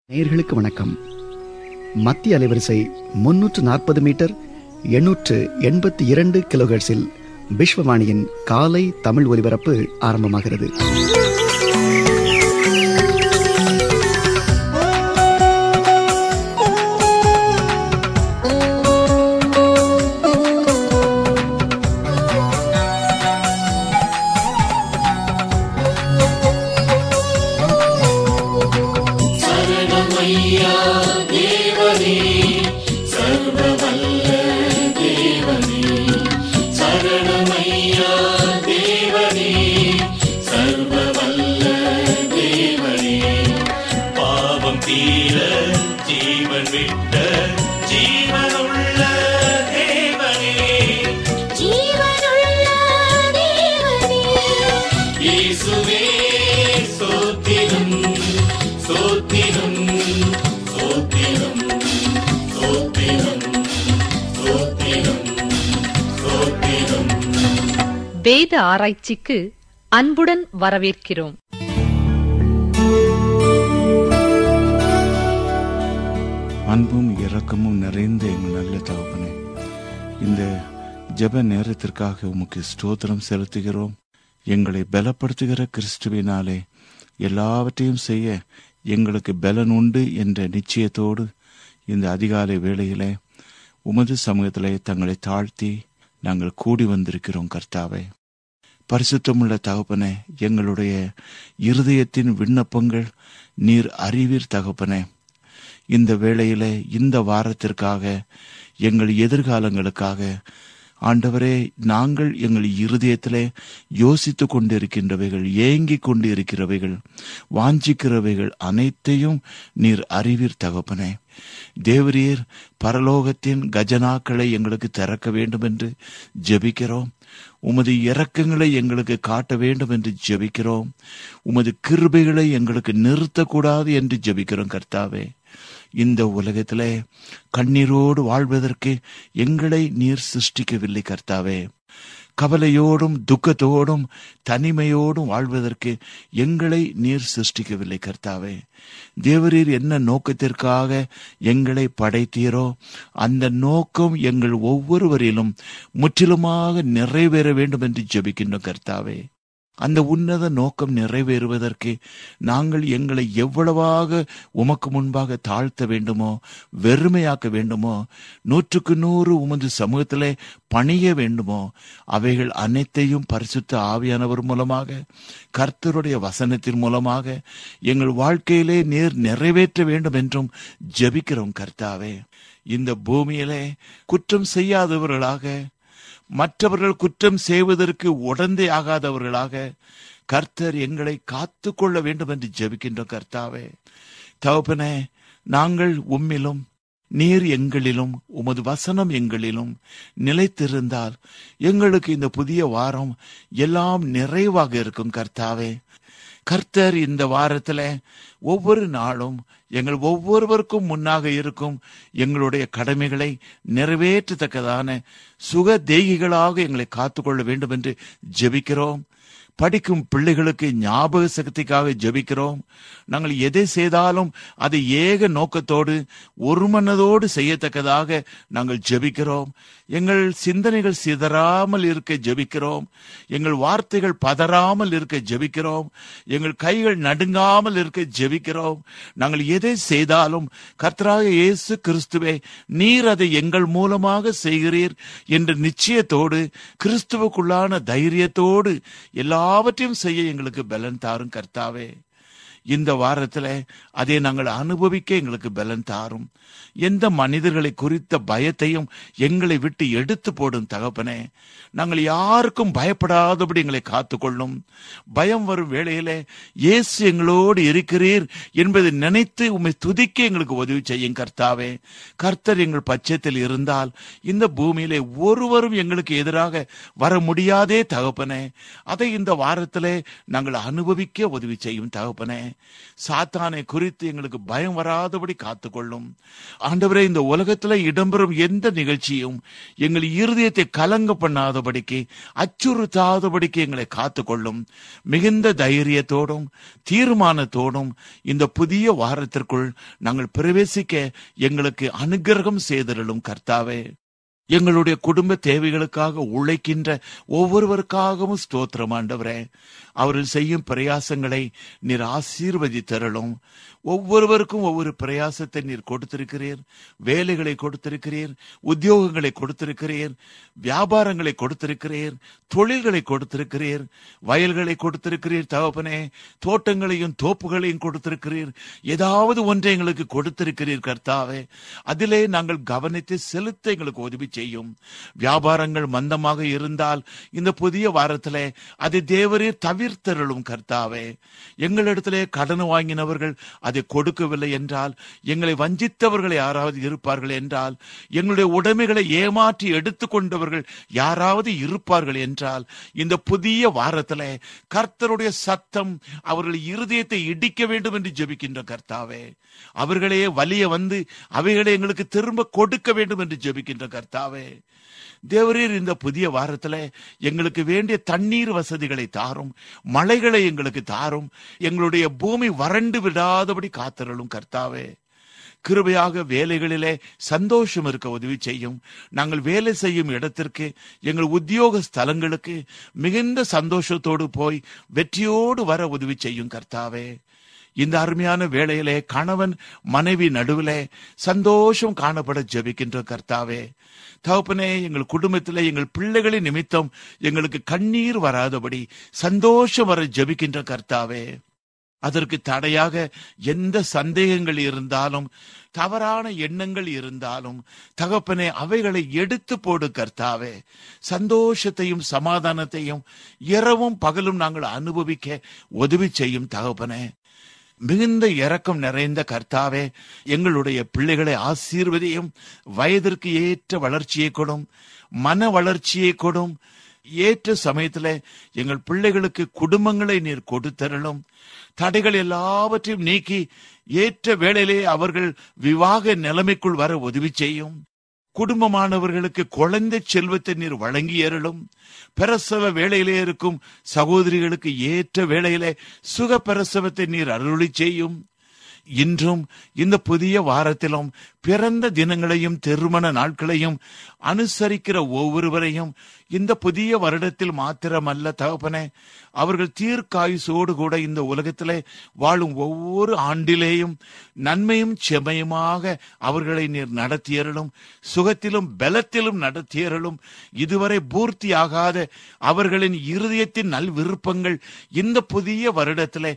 நேயர்களுக்கு வணக்கம் மத்திய அலைவரிசை முன்னூற்று நாற்பது மீட்டர் எண்ணூற்று எண்பத்தி இரண்டு கிலோஹெர்ட்ஸில் விஸ்வவாணியின் காலை தமிழ் ஒலிபரப்பு ஆரம்பமாகிறது பாவம் தீர ஜீவன் விட்ட ஜீவனுள்ள தேவனே ஜீவனுள்ள தேவனே இயேசுவே சோத்திரம் சோத்திரம் சோத்திரம் சோத்திரம் சோத்திரம் சோத்திரம் வேத ஆராய்ச்சிக்கு அன்புடன் வரவேற்கிறோம் அன்பும் இரக்கமும் நிறைந்த எங்கள் நல்ல தகப்பனே இந்த ஜெப நேரத்திற்காக உமக்கு ஸ்தோத்திரம் செலுத்துகிறோம் எங்களை பலப்படுத்துகிற கிறிஸ்துவினாலே எல்லாவற்றையும் செய்ய எங்களுக்கு பலன் உண்டு என்ற நிச்சயத்தோடு இந்த அதிகாலை வேளையிலே உமது சமூகத்திலே தங்களை தாழ்த்தி நாங்கள் கூடி வந்திருக்கிறோம் கர்த்தாவே பரிசுத்தமுள்ள தகப்பனே எங்களுடைய இருதயத்தின் விண்ணப்பங்கள் நீர் அறிவீர் தகப்பனே இந்த வேளையிலே இந்த வாரத்திற்காக எங்கள் எதிர்காலங்களுக்காக ஆண்டவரே நாங்கள் எங்கள் இருதயத்திலே யோசித்து கொண்டிருக்கின்றவைகள் ஏங்கிக் கொண்டு இருக்கிறவைகள் வாஞ்சிக்கிறவைகள் அனைத்தையும் நீர் அறிவீர் தகப்பனே தேவரீர் பரலோகத்தின் கஜனாக்களை எங்களுக்கு திறக்க வேண்டும் என்று ஜெபிக்கிறோம் உமது இரக்கங்களை எங்களுக்கு காட்ட வேண்டும் என்று ஜெபிக்கிறோம் உமது கிருபைகளை எங்களுக்கு நிறுத்தக்கூடாது என்று ஜெபிக்கிறோம் கர்த்தாவே இந்த உலகத்திலே கண்ணீரோடு வாழ்வதற்கு எங்களை நீர் சிருஷ்டிக்கவில்லை கர்த்தாவே கவலையோடும் துக்கத்தோடும் தனிமையோடும் வாழ்வதற்கு எங்களை நீர் சிருஷ்டிக்கவில்லை கர்த்தாவே தேவரீர் என்ன நோக்கத்திற்காக எங்களை படைத்தீரோ அந்த நோக்கம் எங்கள் ஒவ்வொருவரிலும் முற்றிலுமாக நிறைவேற வேண்டும் என்று ஜெபிக்கின்றோம் கர்த்தாவே அந்த உன்னத நோக்கம் நிறைவேறுவதற்கு நாங்கள் எங்களை எவ்வளவாக உமக்கு முன்பாக தாழ்த்த வேண்டுமோ வெறுமையாக்க வேண்டுமோ நூற்றுக்கு நூறு உமது சமூகத்திலே பணிய வேண்டுமோ அவைகள் அனைத்தையும் பரிசுத்த ஆவியானவர் மூலமாக கர்த்தருடைய வசனத்தின் மூலமாக எங்கள் வாழ்க்கையிலே நேர் நிறைவேற்ற வேண்டும் என்றும் ஜெபிக்கிறோம் கர்த்தாவே இந்த பூமியிலே குற்றம் செய்யாதவர்களாக மற்றவர்கள் குற்றம் செய்வதற்கு உடந்தை ஆகாதவர்களாக கர்த்தர் எங்களை காத்து கொள்ள வேண்டும் என்று ஜெபிக்கின்றோம் கர்த்தாவே தகப்பனே நாங்கள் உம்மிலும் நீர் எங்களிலும் உமது வசனம் எங்களிலும் நிலைத்திருந்தால் எங்களுக்கு இந்த புதிய வாரம் எல்லாம் நிறைவாக இருக்கும் கர்த்தாவே கர்த்தர் இந்த வாரத்துல ஒவ்வொரு நாளும் எங்கள் ஒவ்வொருவருக்கும் முன்னாக இருக்கும் எங்களுடைய கடமைகளை நிறைவேற்றத்தக்கதான சுக தேகிகளாக எங்களை காத்துக்கொள்ள வேண்டும் என்று ஜெபிக்கிறோம் படிக்கும் பிள்ளைகளுக்கு ஞாபக சக்திக்காக ஜெபிக்கிறோம் நாங்கள் எதை செய்தாலும் அதை ஏக நோக்கத்தோடு ஒரு மனதோடு செய்யத்தக்கதாக நாங்கள் ஜெபிக்கிறோம் எங்கள் சிந்தனைகள் சிதறாமல் இருக்க ஜெபிக்கிறோம் எங்கள் வார்த்தைகள் பதறாமல் இருக்க ஜெபிக்கிறோம் எங்கள் கைகள் நடுங்காமல் இருக்க ஜெபிக்கிறோம் நாங்கள் எதை செய்தாலும் கர்த்தராக இயேசு கிறிஸ்துவே நீர் அதை எங்கள் மூலமாக செய்கிறீர் என்ற நிச்சயத்தோடு கிறிஸ்துவுக்குள்ளான தைரியத்தோடு எல்லாவற்றையும் செய்ய எங்களுக்கு பலன் தாரும் கர்த்தாவே இந்த வாரத்துல அதை நாங்கள் அனுபவிக்க எங்களுக்கு பலன் தாரும் எந்த மனிதர்களை குறித்த பயத்தையும் எங்களை விட்டு எடுத்து போடும் தகப்பனே நாங்கள் யாருக்கும் பயப்படாதபடி எங்களை காத்துக்கொள்ளும் பயம் வரும் வேளையிலே இயேசு எங்களோடு இருக்கிறீர் என்பதை நினைத்து உம்மை துதிக்க எங்களுக்கு உதவி செய்யும் கர்த்தாவே கர்த்தர் எங்கள் பட்சத்தில் இருந்தால் இந்த பூமியிலே ஒருவரும் எங்களுக்கு எதிராக வர முடியாதே தகப்பனே அதை இந்த வாரத்திலே நாங்கள் அனுபவிக்க உதவி செய்யும் தகப்பனே சாத்தானை குறித்து எங்களுக்கு பயம் வராதபடி காத்துக்கொள்ளும் ஆண்டவரே இந்த உலகத்துல இடம்பெறும் எந்த நிகழ்ச்சியும் எங்கள் இருதயத்தை கலங்க பண்ணாதபடிக்கு அச்சுறுத்தாதபடிக்கு எங்களை காத்துக்கொள்ளும் மிகுந்த தைரியத்தோடும் தீர்மானத்தோடும் இந்த புதிய வாரத்திற்குள் நாங்கள் பிரவேசிக்க எங்களுக்கு அனுக்கிரகம் செய்தருளும் கர்த்தாவே எங்களுடைய குடும்ப தேவைகளுக்காக உழைக்கின்ற ஒவ்வொருவருக்காகவும் ஸ்தோத்திரம் ஆண்டவரே அவர்கள் செய்யும் பிரயாசங்களை நீர் ஆசீர்வதித்தருளும் ஒவ்வொருவருக்கும் ஒவ்வொரு பிரயாசத்தை நீர் கொடுத்திருக்கிறீர் வேலைகளை கொடுத்திருக்கிறீர் உத்தியோகங்களை கொடுத்திருக்கிறீர் வியாபாரங்களை கொடுத்திருக்கிறீர் தொழில்களை கொடுத்திருக்கிறீர் வயல்களை கொடுத்திருக்கிறீர் தகப்பனே தோட்டங்களையும் தோப்புகளையும் கொடுத்திருக்கிறீர் ஏதாவது ஒன்றை எங்களுக்கு கொடுத்திருக்கிறீர் கர்த்தாவே அதிலே நாங்கள் கவனித்து செலுத்த எங்களுக்கு உதவி செய்யும் வியாபாரங்கள் மந்தமாக இருந்தால் இந்த புதிய வாரத்திலே அதை தேவரே தவிர்த்தருளும் கர்த்தாவே எங்களிடத்திலே கடன் வாங்கினவர்கள் அதை கொடுக்கவில்லை என்றால் எங்களை வஞ்சித்தவர்கள் யாராவது இருப்பார்கள் என்றால் எங்களுடைய உடைமைகளை ஏமாற்றி எடுத்துக்கொண்டவர்கள் யாராவது இருப்பார்கள் என்றால் இந்த புதிய வாரத்திலே கர்த்தருடைய சத்தம் அவர்கள் இருதயத்தை இடிக்க வேண்டும் என்று ஜெபிக்கின்ற கர்த்தாவே அவர்களே வலிய வந்து அவைகளை எங்களுக்கு திரும்ப கொடுக்க வேண்டும் என்று ஜெபிக்கின்ற கர்த்தாவே தேவரீர் இந்த புதிய வாரத்துல எங்களுக்கு வேண்டிய தண்ணீர் வசதிகளை தாரும் மழைகளை எங்களுக்கு தாரும் எங்களுடைய பூமி வறண்டு விடாதபடி காத்திரலும் கர்த்தாவே கிருபையாக வேலைகளிலே சந்தோஷம் இருக்க உதவி செய்யும் நாங்கள் வேலை செய்யும் இடத்திற்கு எங்கள் உத்தியோக ஸ்தலங்களுக்கு மிகுந்த சந்தோஷத்தோடு போய் வெற்றியோடு வர உதவி செய்யும் கர்த்தாவே இந்த அருமையான வேளையிலே கணவன் மனைவி நடுவிலே சந்தோஷம் காணப்பட ஜெபிக்கின்ற கர்த்தாவே தகப்பனே எங்கள் குடும்பத்திலே எங்கள் பிள்ளைகளின் நிமித்தம் எங்களுக்கு கண்ணீர் வராதபடி சந்தோஷம் வர ஜெபிக்கின்ற கர்த்தாவே அதற்கு தடையாக எந்த சந்தேகங்கள் இருந்தாலும் தவறான எண்ணங்கள் இருந்தாலும் தகப்பனே அவைகளை எடுத்து போடு கர்த்தாவே சந்தோஷத்தையும் சமாதானத்தையும் இரவும் பகலும் நாங்கள் அனுபவிக்க உதவி செய்யும் தகப்பனே மிகுந்த இரக்கம் நிறைந்த கர்த்தாவே எங்களுடைய பிள்ளைகளை ஆசீர்வதியும் வயதிற்கு ஏற்ற வளர்ச்சியை கொடும் மன வளர்ச்சியை கொடும் ஏற்ற சமயத்துல எங்கள் பிள்ளைகளுக்கு குடும்பங்களை நீர் கொடுத்தரலும் தடைகள் எல்லாவற்றையும் நீக்கி ஏற்ற வேளையிலே அவர்கள் விவாக நிலைமைக்குள் வர உதவி செய்யும் குடும்பமானவர்களுக்கு குழந்தை செல்வத்தை நீர் வழங்கி அருளும் பிரசவ வேளையிலே இருக்கும் சகோதரிகளுக்கு ஏற்ற வேளையிலே சுக பிரசவத்தை நீர் அருளி செய்யும் இன்றும் இந்த புதிய வாரத்திலும் பிறந்த தினங்களையும் திருமண நாட்களையும் அனுசரிக்கிற ஒவ்வொருவரையும் இந்த புதிய வருடத்தில் மாத்திரமல்ல தகப்பனே அவர்கள் தீர்க்காயுசோடு கூட இந்த உலகத்திலே வாழும் ஒவ்வொரு ஆண்டிலேயும் நன்மையும் செமையுமாக அவர்களை நீர் நடத்தியறலும் சுகத்திலும் பலத்திலும் நடத்தியறலும் இதுவரை பூர்த்தியாகாத அவர்களின் இருதயத்தின் நல் விருப்பங்கள் இந்த புதிய வருடத்திலே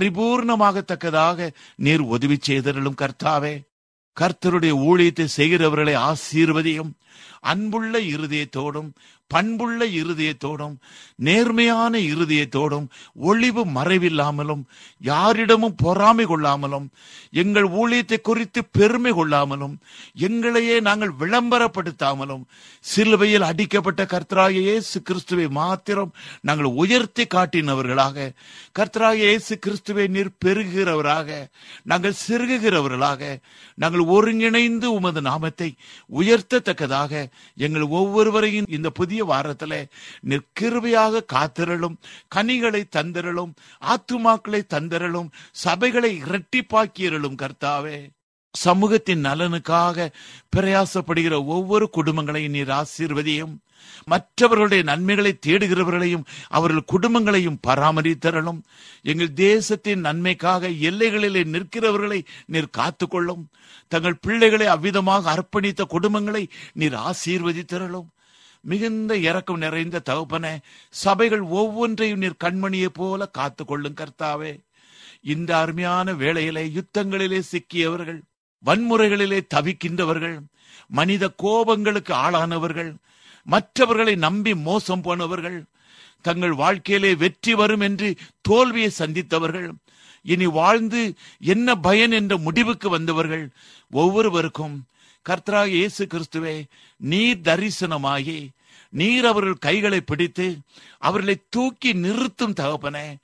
பரிபூர்ணமாகத்தக்கதாக நீர் உதவி செய்தரலும் கர்த்தாவே கர்த்தருடைய ஊழியத்தை செய்கிறவர்களை ஆசீர்வதியும் அன்புள்ள இருதயத்தோடும் பண்புள்ள இருதயத்தோடும் நேர்மையான இருதயத்தோடும் ஒளிவு மறைவில்லாமலும் யாரிடமும் பொறாமை கொள்ளாமலும் எங்கள் ஊழியத்தை குறித்து பெருமை கொள்ளாமலும் எங்களையே நாங்கள் விளம்பரப்படுத்தாமலும் சிலுவையில் அடிக்கப்பட்ட கர்த்தராகிய இயேசு கிறிஸ்துவை மாத்திரம் நாங்கள் உயர்த்தி காட்டினவர்களாக கர்த்தராகிய இயேசு கிறிஸ்துவை நீர் பெருகிறவராக நாங்கள் சிறுகுகிறவர்களாக நாங்கள் ஒருங்கிணைந்து உமது நாமத்தை உயர்த்தத்தக்கதாக எங்கள் ஒவ்வொருவரையும் இந்த புதிய வாரத்துல நிற்கிருவையாக காத்திரலும் கனிகளை தந்திரலும் ஆத்துமாக்களை தந்திரலும் சபைகளை இரட்டிப்பாக்கியறலும் கர்த்தாவே சமூகத்தின் நலனுக்காக பிரயாசப்படுகிற ஒவ்வொரு குடும்பங்களையும் நீர் ஆசீர்வதியும் மற்றவர்களுடைய நன்மைகளை தேடுகிறவர்களையும் அவர்கள் குடும்பங்களையும் பராமரித்தரலும் எங்கள் தேசத்தின் நன்மைக்காக எல்லைகளிலே நிற்கிறவர்களை நீர் காத்துக்கொள்ளும் தங்கள் பிள்ளைகளை அவ்விதமாக அர்ப்பணித்த குடும்பங்களை நீர் ஆசீர்வதித்தரலும் மிகுந்த இரக்கம் நிறைந்த தகப்பனே சபைகள் ஒவ்வொன்றையும் நீர் கண்மணியை போல காத்துக்கொள்ளும் கர்த்தாவே இந்த அருமையான வேளையிலே யுத்தங்களிலே சிக்கியவர்கள் வன்முறைகளிலே தவிக்கின்றவர்கள் மனித கோபங்களுக்கு ஆளானவர்கள் மற்றவர்களை நம்பி மோசம் போனவர்கள் தங்கள் வாழ்க்கையிலே வெற்றி வரும் என்று தோல்வியை சந்தித்தவர்கள் இனி வாழ்ந்து என்ன பயன் என்ற முடிவுக்கு வந்தவர்கள் ஒவ்வொருவருக்கும் கர்த்தராக இயேசு கிறிஸ்துவே நீர் தரிசனமாகி நீர் அவர்கள் கைகளை பிடித்து அவர்களை தூக்கி நிறுத்தும் தகப்பனே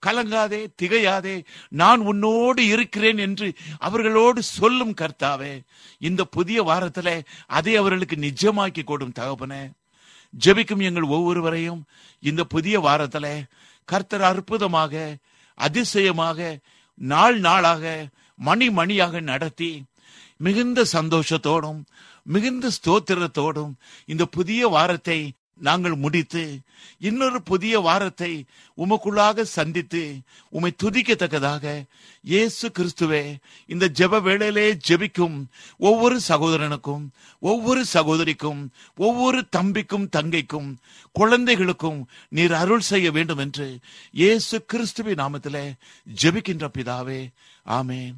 கலங்காதே திகையாதே நான் உன்னோடு இருக்கிறேன் என்று அவர்களோடு சொல்லும் கர்த்தாவே இந்த புதிய வாரத்துல அதை அவர்களுக்கு நிஜமாக்கி கொடும் தகப்பனே ஜெபிக்கும் எங்கள் ஒவ்வொருவரையும் இந்த புதிய வாரத்துல கர்த்தர் அற்புதமாக அதிசயமாக நாள் நாளாக மணி மணியாக நடத்தி மிகுந்த சந்தோஷத்தோடும் மிகுந்த ஸ்தோத்திரத்தோடும் இந்த புதிய வாரத்தை நாங்கள் முடித்து இன்னொரு புதிய வாரத்தை உமக்குள்ளாக சந்தித்து உமை துதிக்கத்தக்கதாக இயேசு கிறிஸ்துவே இந்த ஜெப வேளையிலே ஜெபிக்கும் ஒவ்வொரு சகோதரனுக்கும் ஒவ்வொரு சகோதரிக்கும் ஒவ்வொரு தம்பிக்கும் தங்கைக்கும் குழந்தைகளுக்கும் நீர் அருள் செய்ய வேண்டும் என்று இயேசு கிறிஸ்துவின் நாமத்திலே ஜெபிக்கின்ற பிதாவே ஆமென்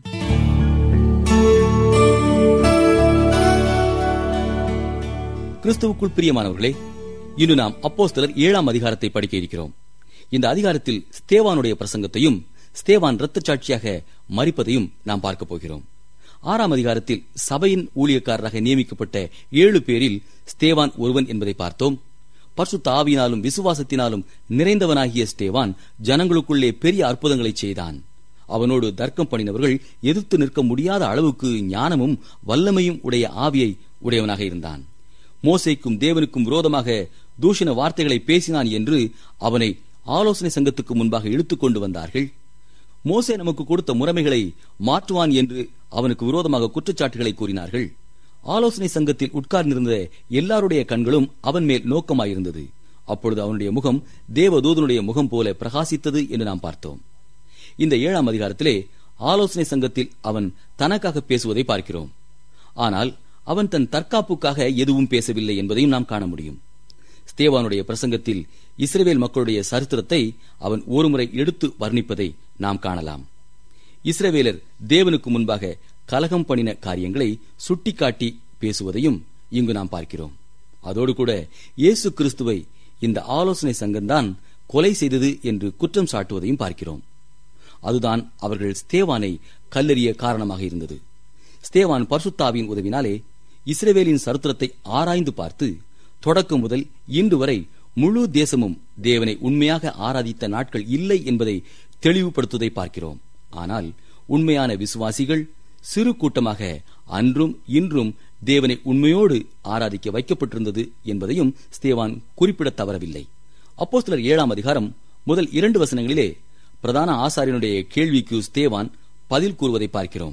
கிறிஸ்துவுக்குள் பிரியமானவர்களே இன்று நாம் அப்போஸ்தலர் ஏழாம் அதிகாரத்தை படிக்க இருக்கிறோம் இந்த அதிகாரத்தில் ஸ்தேவானுடைய பிரசங்கத்தையும் ஸ்தேவான் இரத்தச் சாட்சியாக மறிப்பதையும் நாம் பார்க்க போகிறோம் ஆறாம் அதிகாரத்தில் சபையின் ஊழியக்காரராக நியமிக்கப்பட்ட ஏழு பேரில் ஸ்தேவான் ஒருவன் என்பதை பார்த்தோம் பரிசுத்த ஆவியினாலும் விசுவாசத்தினாலும் நிறைந்தவனாகிய ஸ்தேவான் ஜனங்களுக்குள்ளே பெரிய அற்புதங்களை செய்தான் அவனோடு தர்க்கம் பண்ணினவர்கள் எதிர்த்து நிற்க முடியாத அளவுக்கு ஞானமும் வல்லமையும் உடைய ஆவியை உடையவனாக இருந்தான் மோசேக்கும் தேவனுக்கும் விரோதமாக தூஷண வார்த்தைகளை பேசினான் என்று அவனை ஆலோசனை சங்கத்துக்கு முன்பாக இழுத்துக் கொண்டு வந்தார்கள் மோசே நமக்கு கொடுத்த முறைமைகளை மாற்றுவான் என்று அவனுக்கு விரோதமாக குற்றச்சாட்டுகளை கூறினார்கள் ஆலோசனை சங்கத்தில் உட்கார்ந்திருந்த எல்லாருடைய கண்களும் அவன் மேல் நோக்கமாயிருந்தது அப்பொழுது அவனுடைய முகம் தேவதூதனுடைய முகம் போல பிரகாசித்தது என்று நாம் பார்த்தோம் இந்த ஏழாம் அதிகாரத்திலே ஆலோசனை சங்கத்தில் அவன் தனக்காக பேசுவதை பார்க்கிறோம் ஆனால் அவன் தன் தற்காப்புக்காக எதுவும் பேசவில்லை என்பதையும் நாம் காண முடியும் ஸ்தேவானுடைய பிரசங்கத்தில் இஸ்ரவேல் மக்களுடைய சரித்திரத்தை அவன் ஒருமுறை எடுத்து வர்ணிப்பதை நாம் காணலாம் இஸ்ரவேலர் தேவனுக்கு முன்பாக கலகம் பண்ணின காரியங்களை சுட்டிக்காட்டி பேசுவதையும் இங்கு நாம் பார்க்கிறோம் அதோடு கூட இயேசு கிறிஸ்துவை இந்த ஆலோசனை சங்கம்தான் கொலை செய்தது என்று குற்றம் சாட்டுவதையும் பார்க்கிறோம் அதுதான் அவர்கள் ஸ்தேவானை கல்லெறிய காரணமாக இருந்தது ஸ்தேவான் பர்சுத்தாவின் உதவினாலே இஸ்ரவேலின் சரித்திரத்தை ஆராய்ந்து பார்த்து தொடக்கம் முதல் இன்று வரை முழு தேசமும் தேவனை உண்மையாக ஆராதித்த நாட்கள் இல்லை என்பதை தெளிவுபடுத்துவதை பார்க்கிறோம் ஆனால் உண்மையான விசுவாசிகள் சிறு கூட்டமாக அன்றும் இன்றும் தேவனை உண்மையோடு ஆராதிக்க வைக்கப்பட்டிருந்தது என்பதையும் ஸ்தேவான் குறிப்பிட தவறவில்லை அப்போஸ்தலர் ஏழாம் அதிகாரம் முதல் இரண்டு வசனங்களிலே பிரதான ஆசாரியனுடைய கேள்விக்கு ஸ்தேவான் பதில் கூறுவதை பார்க்கிறோம்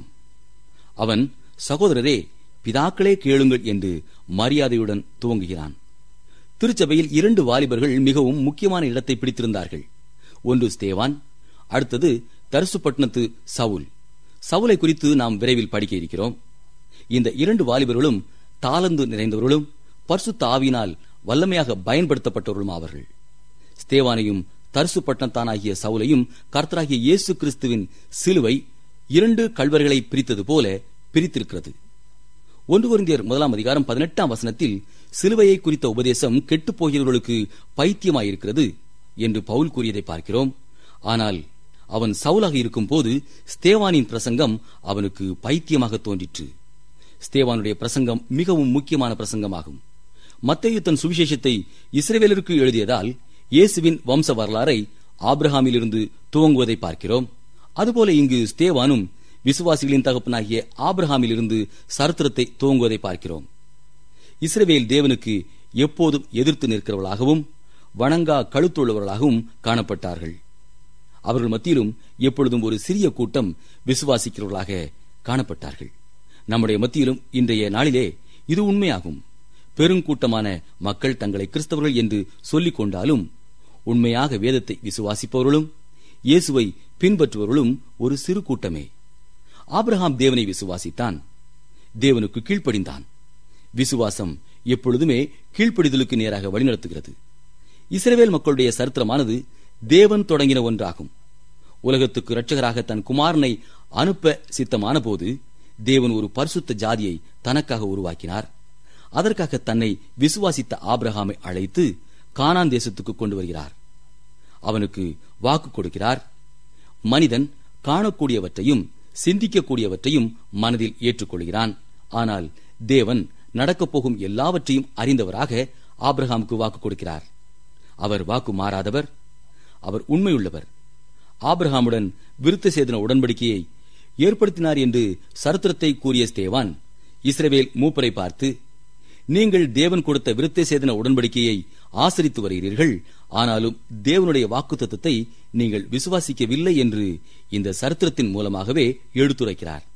அவன் சகோதரரே பிதாக்களே கேளுங்கள் என்று மரியாதையுடன் துவங்குகிறான் திருச்சபையில் இரண்டு வாலிபர்கள் மிகவும் முக்கியமான இடத்தை பிடித்திருந்தார்கள் ஒன்று ஸ்தேவான் அடுத்தது தரிசுப்பட்டினத்து சவுல் சவுலை குறித்து நாம் விரைவில் படிக்க இருக்கிறோம் இந்த இரண்டு வாலிபர்களும் தாளந்து நிறைந்தவர்களும் பரிசுத்த ஆவியினால் வல்லமையாக பயன்படுத்தப்பட்டவர்களும் ஆவார்கள் ஸ்தேவானையும் தரிசு பட்டணத்தானாகிய சவுலையும் கர்த்தராகிய இயேசு கிறிஸ்துவின் சிலுவை இரண்டு கல்வர்களை பிரித்தது போல பிரித்திருக்கிறது ஒன்று குருந்தியர் முதலாம் அதிகாரம் பதினெட்டாம் வசனத்தில் சிலுவையை குறித்த உபதேசம் கெட்டுப் போகிறவர்களுக்கு பைத்தியமாயிருக்கிறது என்று பவுல் கூறியதை பார்க்கிறோம் ஆனால் அவன் சவுலாக இருக்கும் போது ஸ்தேவானின் பிரசங்கம் அவனுக்கு பைத்தியமாக தோன்றிற்று ஸ்தேவானுடைய பிரசங்கம் மிகவும் முக்கியமான பிரசங்கமாகும் மத்தேயு தன் சுவிசேஷத்தை இஸ்ரவேலருக்கு எழுதியதால் இயேசுவின் வம்ச வரலாறை ஆபிரஹாமிலிருந்து துவங்குவதை பார்க்கிறோம் அதுபோல இங்கு ஸ்தேவானும் விசுவாசிகளின் தகப்பனாகிய ஆபிரஹாமிலிருந்து சரித்திரத்தை துவங்குவதை பார்க்கிறோம் இஸ்ரவேல் தேவனுக்கு எப்போதும் எதிர்த்து நிற்கிறவர்களாகவும் வணங்கா கழுத்துள்ளவர்களாகவும் காணப்பட்டார்கள் அவர்கள் மத்தியிலும் எப்பொழுதும் ஒரு சிறிய கூட்டம் விசுவாசிக்கிறவர்களாக காணப்பட்டார்கள் நம்முடைய மத்தியிலும் இன்றைய நாளிலே இது உண்மையாகும் பெருங்கூட்டமான மக்கள் தங்களை கிறிஸ்தவர்கள் என்று சொல்லிக் கொண்டாலும் உண்மையாக வேதத்தை விசுவாசிப்பவர்களும் இயேசுவை பின்பற்றுபவர்களும் ஒரு சிறு கூட்டமே ஆபிரகாம் தேவனை விசுவாசித்தான் தேவனுக்கு கீழ்ப்படிந்தான் விசுவாசம் எப்பொழுதுமே கீழ்ப்படிதலுக்கு நேராக வழிநடத்துகிறது இஸ்ரவேல் மக்களுடைய சரித்திரமானது தேவன் தொடங்கின ஒன்றாகும் உலகத்துக்கு இரட்சகராக தன் குமாரனை அனுப்ப சித்தமான போது தேவன் ஒரு பரிசுத்த ஜாதியை தனக்காக உருவாக்கினார் அதற்காக தன்னை விசுவாசித்த ஆபிரகாமை அழைத்து கானான் தேசத்துக்கு கொண்டு வருகிறார் அவனுக்கு வாக்கு கொடுக்கிறார் மனிதன் காணக்கூடியவற்றையும் சிந்திக்கக்கூடியவற்றையும் மனதில் ஏற்றுக்கொள்கிறான் ஆனால் தேவன் நடக்கப் போகும் எல்லாவற்றையும் அறிந்தவராக ஆபிரகாமுக்கு வாக்கு கொடுக்கிறார் அவர் வாக்கு மாறாதவர் அவர் உண்மையுள்ளவர் ஆபிரகாமுடன் விருத்த சேதன உடன்படிக்கையை ஏற்படுத்தினார் என்று சரித்திரத்தை கூறிய ஸ்தேவான் இஸ்ரவேல் மூப்பரை பார்த்து நீங்கள் தேவன் கொடுத்த விருத்த சேதன உடன்படிக்கையை ஆசரித்து வருகிறீர்கள் ஆனாலும் தேவனுடைய வாக்குத்தத்தத்தை நீங்கள் விசுவாசிக்கவில்லை என்று இந்த சரித்திரத்தின் மூலமாகவே எடுத்துரைக்கிறார்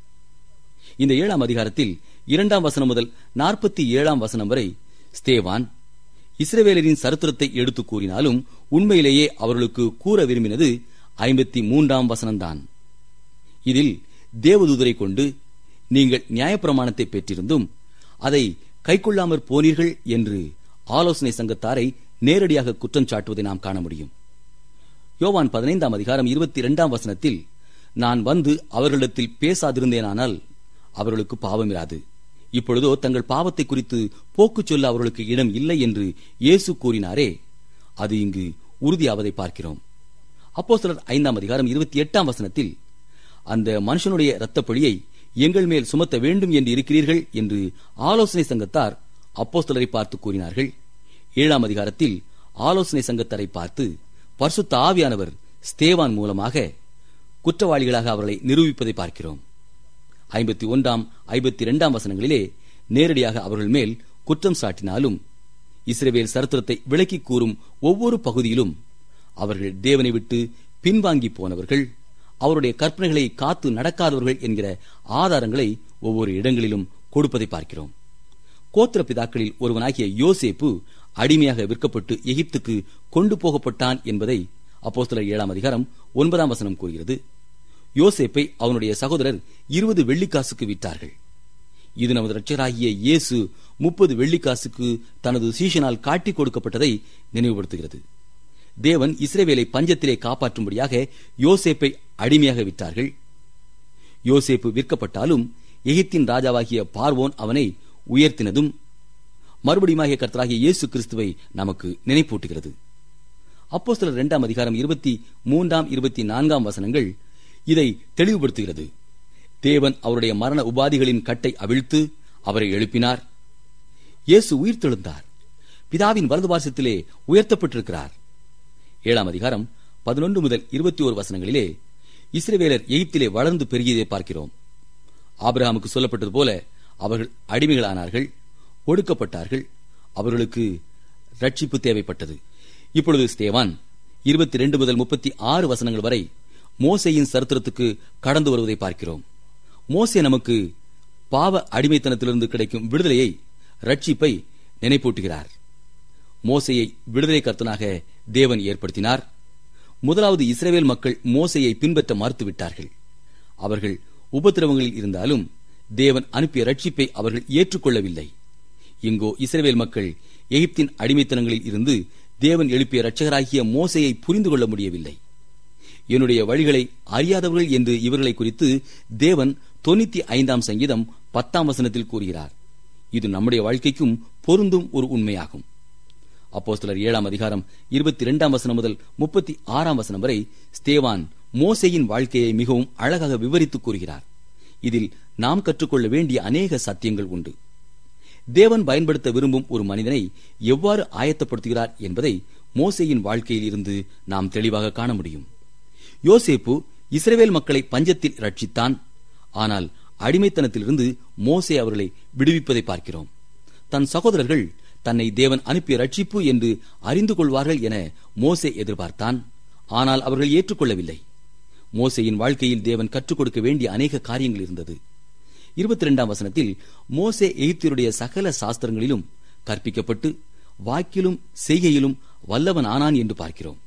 இந்த ஏழாம் அதிகாரத்தில் இரண்டாம் வசனம் முதல் நாற்பத்தி ஏழாம் வசனம் வரை ஸ்தேவான் இஸ்ரவேலரின் சரித்திரத்தை எடுத்து கூறினாலும் உண்மையிலேயே அவர்களுக்கு கூற விரும்பினது ஐம்பத்தி மூன்றாம் வசனம்தான் இதில் தேவதூதரை கொண்டு நீங்கள் நியாயப்பிரமாணத்தை பெற்றிருந்தும் அதை கைக்கொள்ளாமற் போனீர்கள் என்று ஆலோசனை சங்கத்தாரை நேரடியாக குற்றம் சாட்டுவதை நாம் காண முடியும் யோவான் பதினைந்தாம் அதிகாரம் இருபத்தி இரண்டாம் வசனத்தில் நான் வந்து அவர்களிடத்தில் பேசாதிருந்தேனானால் அவர்களுக்கு பாவமிராது இப்பொழுதோ தங்கள் பாவத்தை குறித்து போக்கு சொல்ல அவர்களுக்கு இடம் இல்லை என்று இயேசு கூறினாரே அது இங்கு உறுதியாவதை பார்க்கிறோம் அப்போ சிலர் ஐந்தாம் அதிகாரம் இருபத்தி எட்டாம் வசனத்தில் அந்த மனுஷனுடைய இரத்தப்பழியை எங்கள் மேல் சுமத்த வேண்டும் என்று இருக்கிறீர்கள் என்று ஆலோசனை சங்கத்தார் அப்போஸ்தலரை பார்த்து கூறினார்கள் ஏழாம் அதிகாரத்தில் ஆலோசனை சங்கத்தாரை பார்த்து பரிசுத்த ஆவியானவர் ஸ்தேவான் மூலமாக குற்றவாளிகளாக அவர்களை நிரூபிப்பதை பார்க்கிறோம் ஐம்பத்தி ஒன்றாம் ஐம்பத்தி இரண்டாம் வசனங்களிலே நேரடியாக அவர்கள் மேல் குற்றம் சாட்டினாலும் இஸ்ரவேல் சரித்திரத்தை விளக்கிக் கூறும் ஒவ்வொரு பகுதியிலும் அவர்கள் தேவனை விட்டு பின்வாங்கி போனவர்கள் அவருடைய கற்பனைகளை காத்து நடக்காதவர்கள் என்கிற ஆதாரங்களை ஒவ்வொரு இடங்களிலும் கொடுப்பதை பார்க்கிறோம் கோத்திர பிதாக்களில் ஒருவனாகிய யோசேப்பு அடிமையாக விற்கப்பட்டு எகிப்துக்கு கொண்டு போகப்பட்டான் என்பதை அப்போஸ்தலர் ஏழாம் அதிகாரம் ஒன்பதாம் வசனம் கூறுகிறது யோசேப்பை அவனுடைய சகோதரர் இருபது வெள்ளிக்காசுக்கு விற்றார்கள் இது நமது ரட்சகராகிய இயேசு முப்பது வெள்ளிக்காசுக்கு தனது சீஷனால் காட்டிக் கொடுக்கப்பட்டதை நினைவுபடுத்துகிறது தேவன் இஸ்ரேவேலை பஞ்சத்திலே காப்பாற்றும்படியாக யோசேப்பை அடிமையாக விற்றார்கள் யோசேப்பு விற்கப்பட்டாலும் எகிப்தின் ராஜாவாகிய பார்வோன் அவனை உயர்த்தினதும் மறுபடியுமாகிய கர்த்தராகிய இயேசு கிறிஸ்துவை நமக்கு நினைப்பூட்டுகிறது அப்போ சிலர் இரண்டாம் அதிகாரம் இருபத்தி மூன்றாம் இருபத்தி நான்காம் வசனங்கள் இதை தெளிவுபடுத்துகிறது தேவன் அவருடைய மரண உபாதிகளின் கட்டை அவிழ்த்து அவரை எழுப்பினார் இயேசு உயிர்த்தெழுந்தார் பிதாவின் வலது பாசத்திலே உயர்த்தப்பட்டிருக்கிறார் ஏழாம் அதிகாரம் பதினொன்று முதல் இருபத்தி ஓரு வசனங்களிலே இஸ்ரவேலர் எகிப்திலே வளர்ந்து பெருகியதை பார்க்கிறோம் ஆபிரகாமுக்கு சொல்லப்பட்டது போல அவர்கள் அடிமைகளானார்கள் ஒடுக்கப்பட்டார்கள் அவர்களுக்கு ரட்சிப்பு தேவைப்பட்டது இப்பொழுது ஸ்தேவான் இருபத்தி ரெண்டு முதல் முப்பத்தி ஆறு வசனங்கள் வரை மோசையின் சரித்திரத்துக்கு கடந்து வருவதை பார்க்கிறோம் மோசே நமக்கு பாவ அடிமைத்தனத்திலிருந்து கிடைக்கும் விடுதலையை ரட்சிப்பை நினைப்பூட்டுகிறார் மோசையை விடுதலை கர்த்தனாக தேவன் ஏற்படுத்தினார் முதலாவது இஸ்ரேல் மக்கள் மோசையை பின்பற்ற மறுத்துவிட்டார்கள் அவர்கள் உபத்திரவங்களில் இருந்தாலும் தேவன் அனுப்பிய ரட்சிப்பை அவர்கள் ஏற்றுக்கொள்ளவில்லை இங்கோ இஸ்ரேல் மக்கள் எகிப்தின் அடிமைத்தனங்களில் இருந்து தேவன் எழுப்பிய இரட்சகராகிய மோசையை புரிந்து கொள்ள முடியவில்லை என்னுடைய வழிகளை அறியாதவர்கள் என்று இவர்களை குறித்து தேவன் தொண்ணூத்தி ஐந்தாம் சங்கீதம் பத்தாம் வசனத்தில் கூறுகிறார் இது நம்முடைய வாழ்க்கைக்கும் பொருந்தும் ஒரு உண்மையாகும் அப்போஸ்தலர் ஏழாம் அதிகாரம் இருபத்தி இரண்டாம் வசனம் முதல் முப்பத்தி ஆறாம் வசனம் வரை ஸ்தேவான் மோசையின் வாழ்க்கையை மிகவும் அழகாக விவரித்து கூறுகிறார் இதில் நாம் கற்றுக்கொள்ள வேண்டிய அநேக சத்தியங்கள் உண்டு தேவன் பயன்படுத்த விரும்பும் ஒரு மனிதனை எவ்வாறு ஆயத்தப்படுத்துகிறார் என்பதை மோசையின் வாழ்க்கையில் இருந்து நாம் தெளிவாக காண முடியும் யோசேப்பு இஸ்ரவேல் மக்களை பஞ்சத்தில் ரட்சித்தான் ஆனால் அடிமைத்தனத்திலிருந்து மோசே அவர்களை விடுவிப்பதை பார்க்கிறோம் தன் சகோதரர்கள் தன்னை தேவன் அனுப்பிய ரட்சிப்பு என்று அறிந்து கொள்வார்கள் என மோசே எதிர்பார்த்தான் ஆனால் அவர்கள் ஏற்றுக்கொள்ளவில்லை மோசேயின் வாழ்க்கையில் தேவன் கற்றுக் கொடுக்க வேண்டிய அநேக காரியங்கள் இருந்தது இருபத்தி இரண்டாம் வசனத்தில் மோசே எகிப்தியருடைய சகல சாஸ்திரங்களிலும் கற்பிக்கப்பட்டு வாக்கிலும் செய்கையிலும் வல்லவன் ஆனான் என்று பார்க்கிறோம்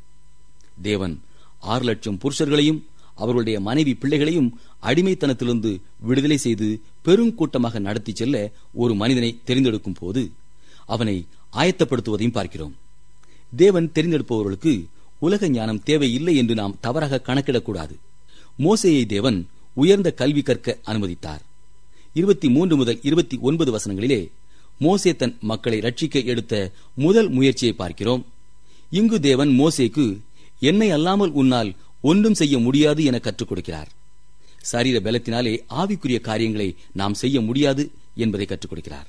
தேவன் ஆறு லட்சம் புருஷர்களையும் அவர்களுடைய மனைவி பிள்ளைகளையும் அடிமைத்தனத்திலிருந்து விடுதலை செய்து பெருங்கூட்டமாக நடத்தி செல்ல ஒரு மனிதனை தெரிந்தெடுக்கும் போது அவனை ஆயத்தப்படுத்துவதையும் பார்க்கிறோம் தேவன் தெரிந்தெடுப்பவர்களுக்கு உலக ஞானம் தேவையில்லை என்று நாம் தவறாக கணக்கிடக்கூடாது மோசேயை தேவன் உயர்ந்த கல்வி கற்க அனுமதித்தார் இருபத்தி மூன்று முதல் இருபத்தி ஒன்பது வசனங்களிலே மோசே தன் மக்களை ரட்சிக்க எடுத்த முதல் முயற்சியை பார்க்கிறோம் இங்கு தேவன் மோசேக்கு என்னை அல்லாமல் உன்னால் ஒன்றும் செய்ய முடியாது என கற்றுக் கொடுக்கிறார் சரீர பலத்தினாலே ஆவிக்குரிய காரியங்களை நாம் செய்ய முடியாது என்பதை கற்றுக் கொடுக்கிறார்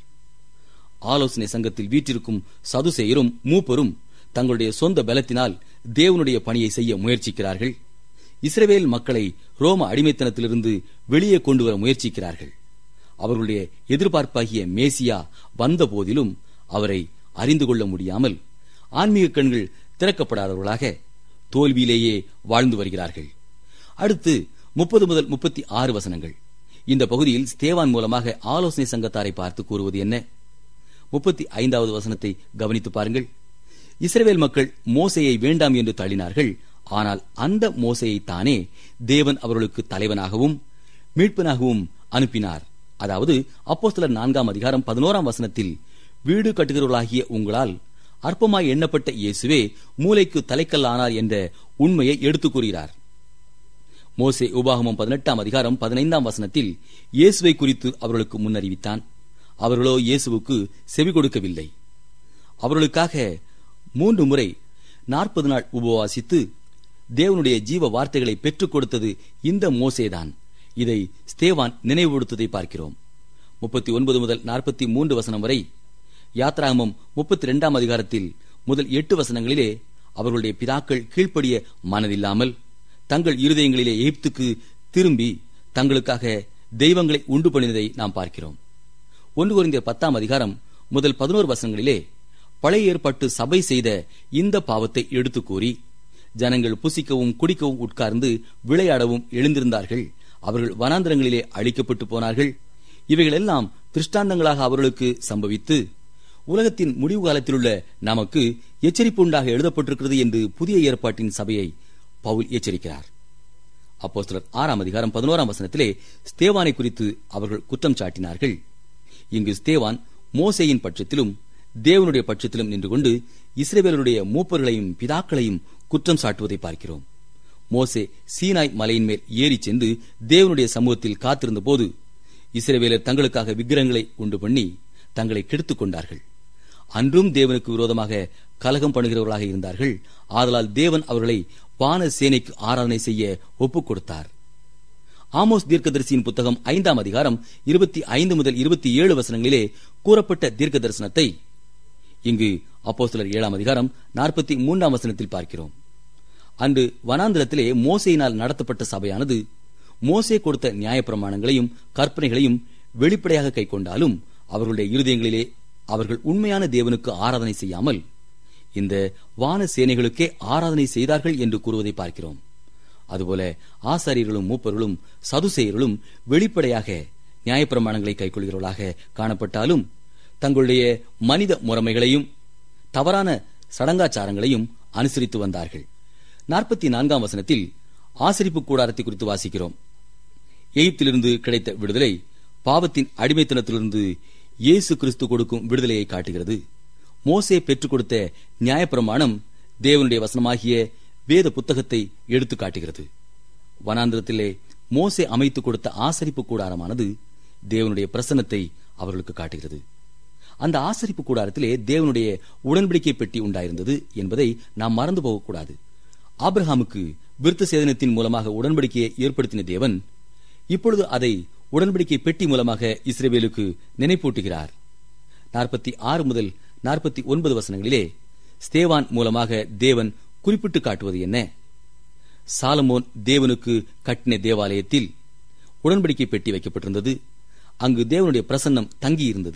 ஆலோசனை சங்கத்தில் வீற்றிருக்கும் சதுசேயரும் மூப்பரும் தங்களுடைய சொந்த பலத்தினால் தேவனுடைய பணியை செய்ய முயற்சிக்கிறார்கள் இஸ்ரவேல் மக்களை ரோம அடிமைத்தனத்திலிருந்து வெளியே கொண்டு வர முயற்சிக்கிறார்கள் அவர்களுடைய எதிர்பார்ப்பாகிய மேசியா வந்த போதிலும் அவரை அறிந்து கொள்ள முடியாமல் ஆன்மீக கண்கள் திறக்கப்படாதவர்களாக தோல்வியிலேயே வாழ்ந்து வருகிறார்கள் அடுத்து முப்பது முதல் முப்பத்தி ஆறு வசனங்கள் இந்த பகுதியில் ஸ்தேவான் மூலமாக ஆலோசனை சங்கத்தாரை பார்த்து கூறுவது என்ன முப்பத்தி ஐந்தாவது வசனத்தை கவனித்து பாருங்கள் இஸ்ரவேல் மக்கள் மோசையை வேண்டாம் என்று தள்ளினார்கள் ஆனால் அந்த மோசையை தானே தேவன் அவர்களுக்கு தலைவனாகவும் மீட்பனாகவும் அனுப்பினார் அதாவது அப்போஸ்தலர் நான்காம் அதிகாரம் பதினோராம் வசனத்தில் வீடு கட்டுகிறவர்களாகிய உங்களால் அற்பமாய் எண்ணப்பட்ட இயேசுவே மூளைக்கு தலைக்கல்லானார் என்ற உண்மையை எடுத்துக் கூறுகிறார் மோசே உபாகமம் பதினெட்டாம் அதிகாரம் பதினைந்தாம் வசனத்தில் இயேசுவை குறித்து அவர்களுக்கு முன்னறிவித்தான் அவர்களோ இயேசுவுக்கு செவி கொடுக்கவில்லை அவர்களுக்காக மூன்று முறை நாற்பது நாள் உபவாசித்து தேவனுடைய ஜீவ வார்த்தைகளை பெற்றுக் கொடுத்தது இந்த மோசேதான் இதை ஸ்தேவான் நினைவுபடுத்துவதை பார்க்கிறோம் முப்பத்தி ஒன்பது முதல் நாற்பத்தி மூன்று வசனம் வரை யாத்ராகமம் முப்பத்தி இரண்டாம் அதிகாரத்தில் முதல் எட்டு வசனங்களிலே அவர்களுடைய பிதாக்கள் கீழ்ப்படிய மனதில்லாமல் தங்கள் இருதயங்களிலே எகிப்துக்கு திரும்பி தங்களுக்காக தெய்வங்களை உண்டு பண்ணினதை நாம் பார்க்கிறோம் ஒன்று குறைந்த பத்தாம் அதிகாரம் முதல் பதினோரு வசனங்களிலே பழைய ஏற்பாட்டு சபை செய்த இந்த பாவத்தை எடுத்து கூறி ஜனங்கள் புசிக்கவும் குடிக்கவும் உட்கார்ந்து விளையாடவும் எழுந்திருந்தார்கள் அவர்கள் வனாந்திரங்களிலே அழிக்கப்பட்டு போனார்கள் இவைகளெல்லாம் திருஷ்டாந்தங்களாக அவர்களுக்கு சம்பவித்து உலகத்தின் முடிவு காலத்தில் உள்ள நமக்கு எச்சரிப்பு உண்டாக எழுதப்பட்டிருக்கிறது என்று புதிய ஏற்பாட்டின் சபையை பவுல் எச்சரிக்கிறார் அப்போஸ்தலர் ஆறாம் அதிகாரம் பதினோராம் வசனத்திலே ஸ்தேவானை குறித்து அவர்கள் குற்றம் சாட்டினார்கள் இங்கு ஸ்தேவான் மோசேயின் பட்சத்திலும் தேவனுடைய பட்சத்திலும் நின்று கொண்டு இஸ்ரேவேலருடைய மூப்பர்களையும் பிதாக்களையும் குற்றம் சாட்டுவதை பார்க்கிறோம் மோசே சீனாய் மலையின் மேல் ஏறி சென்று தேவனுடைய சமூகத்தில் காத்திருந்த போது இஸ்ரேவேலர் தங்களுக்காக விக்கிரகங்களை உண்டு பண்ணி தங்களை கெடுத்துக் கொண்டார்கள் அன்றும் தேவனுக்கு விரோதமாக கலகம் பண்ணுகிறவர்களாக இருந்தார்கள் ஆதலால் தேவன் அவர்களை வான சேனைக்கு ஆராதனை செய்ய ஒப்புக் கொடுத்தார் ஆமோஸ் தீர்க்கதரிசியின் புத்தகம் ஐந்தாம் அதிகாரம் இருபத்தி ஐந்து முதல் இருபத்தி ஏழு வசனங்களிலே கூறப்பட்ட தீர்க்க தரிசனத்தை இங்கு அப்போஸ்தலர் ஏழாம் அதிகாரம் நாற்பத்தி மூன்றாம் வசனத்தில் பார்க்கிறோம் அன்று வனாந்திரத்திலே மோசையினால் நடத்தப்பட்ட சபையானது மோசே கொடுத்த நியாயப்பிரமாணங்களையும் கற்பனைகளையும் வெளிப்படையாக கைக்கொண்டாலும் அவர்களுடைய இருதயங்களிலே அவர்கள் உண்மையான தேவனுக்கு ஆராதனை செய்யாமல் இந்த வான சேனைகளுக்கே ஆராதனை செய்தார்கள் என்று கூறுவதை பார்க்கிறோம் அதுபோல ஆசாரியர்களும் மூப்பர்களும் சதுசேயர்களும் வெளிப்படையாக நியாயப்பிரமாணங்களை கைக்கொள்கிறவர்களாக காணப்பட்டாலும் தங்களுடைய மனித முறைமைகளையும் தவறான சடங்காச்சாரங்களையும் அனுசரித்து வந்தார்கள் நாற்பத்தி நான்காம் வசனத்தில் ஆசரிப்பு கூடாரத்தை குறித்து வாசிக்கிறோம் எகிப்திலிருந்து கிடைத்த விடுதலை பாவத்தின் அடிமைத்தனத்திலிருந்து இயேசு கிறிஸ்து கொடுக்கும் விடுதலையை காட்டுகிறது மோசே பெற்றுக் கொடுத்த நியாயப்பிரமாணம் தேவனுடைய வசனமாகிய வேத புத்தகத்தை எடுத்து காட்டுகிறது வனாந்திரத்திலே மோசே அமைத்துக் கொடுத்த ஆசரிப்பு கூடாரமானது தேவனுடைய பிரசன்னத்தை அவர்களுக்கு காட்டுகிறது அந்த ஆசரிப்பு கூடாரத்திலே தேவனுடைய உடன்படிக்கை பெட்டி உண்டாயிருந்தது என்பதை நாம் மறந்து போகக்கூடாது ஆபிரஹாமுக்கு விருத்த சேதனத்தின் மூலமாக உடன்படிக்கையை ஏற்படுத்தின தேவன் இப்பொழுது அதை உடன்படிக்கை பெட்டி மூலமாக இஸ்ரேவேலுக்கு நினைப்பூட்டுகிறார் நாற்பத்தி ஆறு முதல் நாற்பத்தி ஒன்பது வசனங்களிலே ஸ்தேவான் மூலமாக தேவன் குறிப்பிட்டு காட்டுவது என்ன சாலமோன் தேவனுக்கு கட்டின தேவாலயத்தில் உடன்படிக்கை பெட்டி வைக்கப்பட்டிருந்தது அங்கு தேவனுடைய பிரசன்னம் தங்கியிருந்தது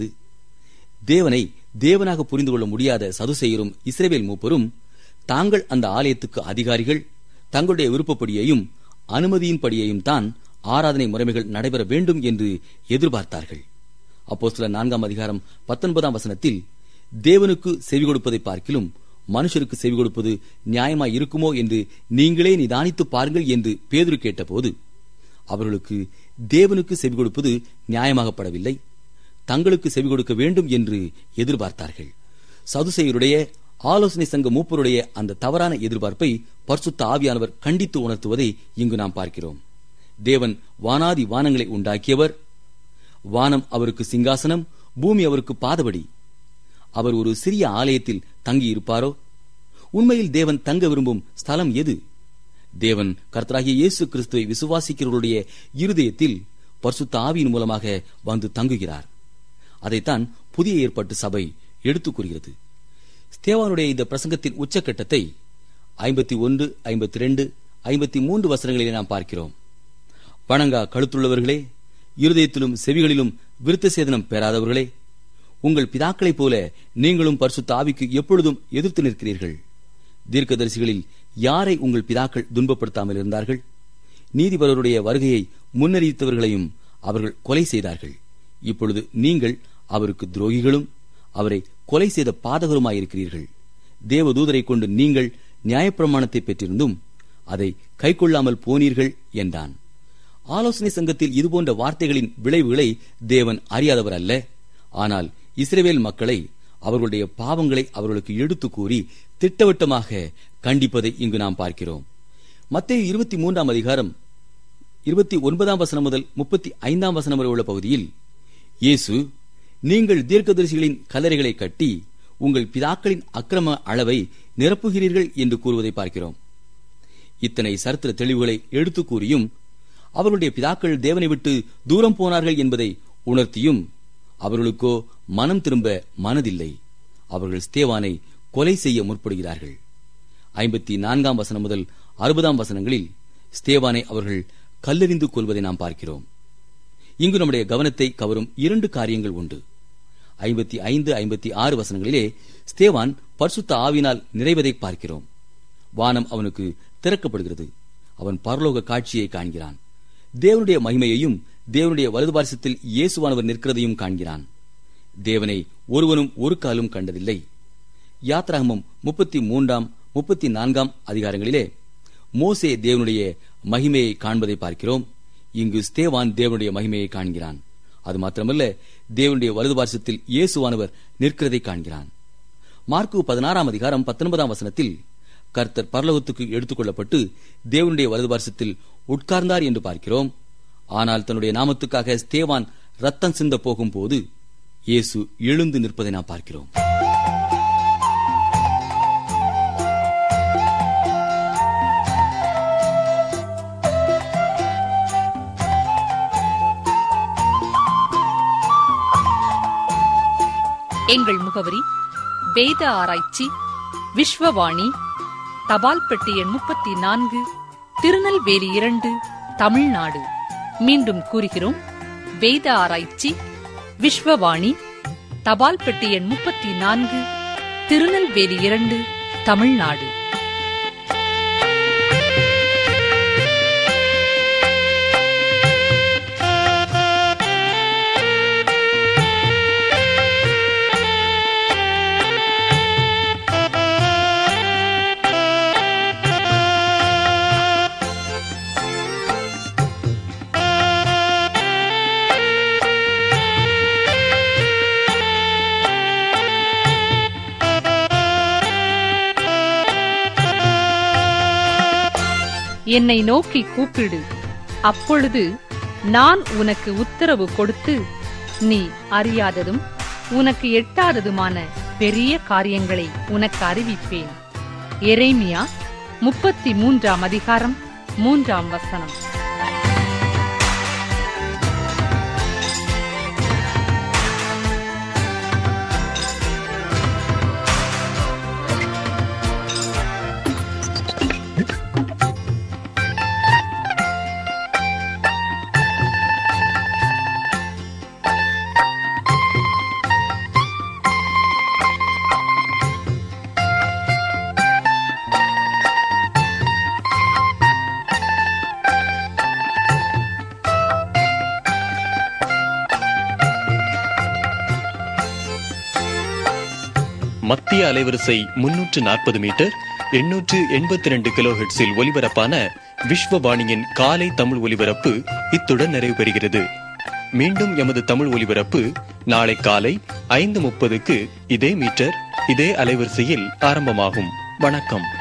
தேவனை தேவனாக புரிந்து கொள்ள முடியாத சதுசெயரும் இஸ்ரேவேல் மூப்பரும் தாங்கள் அந்த ஆலயத்துக்கு அதிகாரிகள் தங்களுடைய விருப்பப்படியையும் அனுமதியின்படியையும் தான் ஆராதனை முறைமைகள் நடைபெற வேண்டும் என்று எதிர்பார்த்தார்கள் அப்போ சில நான்காம் அதிகாரம் பத்தொன்பதாம் வசனத்தில் தேவனுக்கு செவி கொடுப்பதை பார்க்கிலும் மனுஷருக்கு செவி கொடுப்பது நியாயமாய் இருக்குமோ என்று நீங்களே நிதானித்து பாருங்கள் என்று பேதுரு கேட்டபோது அவர்களுக்கு தேவனுக்கு செவி கொடுப்பது நியாயமாகப்படவில்லை தங்களுக்கு செவி கொடுக்க வேண்டும் என்று எதிர்பார்த்தார்கள் சதுசேயருடைய ஆலோசனை சங்க மூப்பருடைய அந்த தவறான எதிர்பார்ப்பை பரிசுத்த ஆவியானவர் கண்டித்து உணர்த்துவதை இங்கு நாம் பார்க்கிறோம் தேவன் வானாதி வானங்களை உண்டாக்கியவர் வானம் அவருக்கு சிங்காசனம் பூமி அவருக்கு பாதபடி அவர் ஒரு சிறிய ஆலயத்தில் தங்கி இருப்பாரோ உண்மையில் தேவன் தங்க விரும்பும் ஸ்தலம் எது தேவன் கர்த்தராகிய இயேசு கிறிஸ்துவை விசுவாசிக்கிறவருடைய இருதயத்தில் பரிசுத்த ஆவியின் மூலமாக வந்து தங்குகிறார் அதைத்தான் புதிய ஏற்பாட்டு சபை எடுத்துக் கூறுகிறது ஸ்தேவானுடைய இந்த பிரசங்கத்தின் உச்சக்கட்டத்தை ஐம்பத்தி ஒன்று ஐம்பத்தி ரெண்டு ஐம்பத்தி மூன்று வசனங்களிலே நாம் பார்க்கிறோம் வணங்கா கழுத்துள்ளவர்களே இருதயத்திலும் செவிகளிலும் விருத்த சேதனம் பெறாதவர்களே உங்கள் பிதாக்களைப் போல நீங்களும் பரிசுத்த ஆவிக்கு எப்பொழுதும் எதிர்த்து நிற்கிறீர்கள் தீர்க்கதரிசிகளில் யாரை உங்கள் பிதாக்கள் துன்பப்படுத்தாமல் இருந்தார்கள் நீதிபரருடைய வருகையை முன்னறிவித்தவர்களையும் அவர்கள் கொலை செய்தார்கள் இப்பொழுது நீங்கள் அவருக்கு துரோகிகளும் அவரை கொலை செய்த பாதகருமாயிருக்கிறீர்கள் தேவதூதரை கொண்டு நீங்கள் நியாயப்பிரமாணத்தை பெற்றிருந்தும் அதை கைக்கொள்ளாமல் போனீர்கள் என்றான் ஆலோசனை சங்கத்தில் இதுபோன்ற வார்த்தைகளின் விளைவுகளை தேவன் அறியாதவர் அல்ல ஆனால் இஸ்ரவேல் மக்களை அவர்களுடைய பாவங்களை அவர்களுக்கு எடுத்து கூறி திட்டவட்டமாக கண்டிப்பதை இங்கு நாம் பார்க்கிறோம் மத்திய இருபத்தி மூன்றாம் அதிகாரம் இருபத்தி ஒன்பதாம் வசனம் முதல் முப்பத்தி ஐந்தாம் வசனம் வரை உள்ள பகுதியில் இயேசு நீங்கள் தீர்க்கதரிசிகளின் கல்லறைகளை கட்டி உங்கள் பிதாக்களின் அக்கிரம அளவை நிரப்புகிறீர்கள் என்று கூறுவதை பார்க்கிறோம் இத்தனை சரித்திர தெளிவுகளை எடுத்து கூறியும் அவர்களுடைய பிதாக்கள் தேவனை விட்டு தூரம் போனார்கள் என்பதை உணர்த்தியும் அவர்களுக்கோ மனம் திரும்ப மனதில்லை அவர்கள் ஸ்தேவானை கொலை செய்ய முற்படுகிறார்கள் ஐம்பத்தி நான்காம் வசனம் முதல் அறுபதாம் வசனங்களில் ஸ்தேவானை அவர்கள் கல்லெறிந்து கொள்வதை நாம் பார்க்கிறோம் இங்கு நம்முடைய கவனத்தை கவரும் இரண்டு காரியங்கள் உண்டு ஐம்பத்தி ஐந்து ஐம்பத்தி ஆறு வசனங்களிலே ஸ்தேவான் பரிசுத்த ஆவினால் நிறைவதை பார்க்கிறோம் வானம் அவனுக்கு திறக்கப்படுகிறது அவன் பரலோக காட்சியை காண்கிறான் தேவனுடைய மகிமையையும் தேவனுடைய வலது பாரிசத்தில் இயேசுவானவர் நிற்கிறதையும் காண்கிறான் தேவனை ஒருவனும் ஒரு காலும் கண்டதில்லை யாத்ராகமம் முப்பத்தி மூன்றாம் முப்பத்தி நான்காம் அதிகாரங்களிலே மோசே தேவனுடைய மகிமையை காண்பதை பார்க்கிறோம் இங்கு ஸ்தேவான் தேவனுடைய மகிமையை காண்கிறான் அது மாத்திரமல்ல தேவனுடைய வலது பாரிசத்தில் இயேசுவானவர் நிற்கிறதை காண்கிறான் மார்க்கு பதினாறாம் அதிகாரம் பத்தொன்பதாம் வசனத்தில் கர்த்தர் பரலோகத்துக்கு எடுத்துக் கொள்ளப்பட்டு தேவனுடைய வலது பாரிசத்தில் உட்கார்ந்தார் என்று பார்க்கிறோம் ஆனால் தன்னுடைய நாமத்துக்காக ஸ்தேவான் ரத்தம் சிந்த போகும்போது இயேசு எழுந்து நிற்பதை நாம் பார்க்கிறோம் எங்கள் முகவரி வேத ஆராய்ச்சி விஸ்வவாணி தபால் பெட்டி எண் முப்பத்தி நான்கு திருநெல்வேலி இரண்டு தமிழ்நாடு மீண்டும் கூறுகிறோம் வேத ஆராய்ச்சி விஸ்வவாணி தபால் பெட்டி எண் முப்பத்தி நான்கு திருநெல்வேலி இரண்டு தமிழ்நாடு என்னை நோக்கி கூப்பிடு அப்பொழுது நான் உனக்கு உத்தரவு கொடுத்து நீ அறியாததும் உனக்கு எட்டாததுமான பெரிய காரியங்களை உனக்கு அறிவிப்பேன் எரேமியா முப்பத்தி மூன்றாம் அதிகாரம் மூன்றாம் வசனம் மத்திய அலைவரிசை முன்னூற்று நாற்பது மீட்டர் எண்ணூற்று எண்பத்தி ரெண்டு கிலோ ஹெட்ஸில் ஒலிபரப்பான விஸ்வவாணியின் காலை தமிழ் ஒலிபரப்பு இத்துடன் நிறைவு பெறுகிறது மீண்டும் எமது தமிழ் ஒலிபரப்பு நாளை காலை ஐந்து முப்பதுக்கு இதே மீட்டர் இதே அலைவரிசையில் ஆரம்பமாகும் வணக்கம்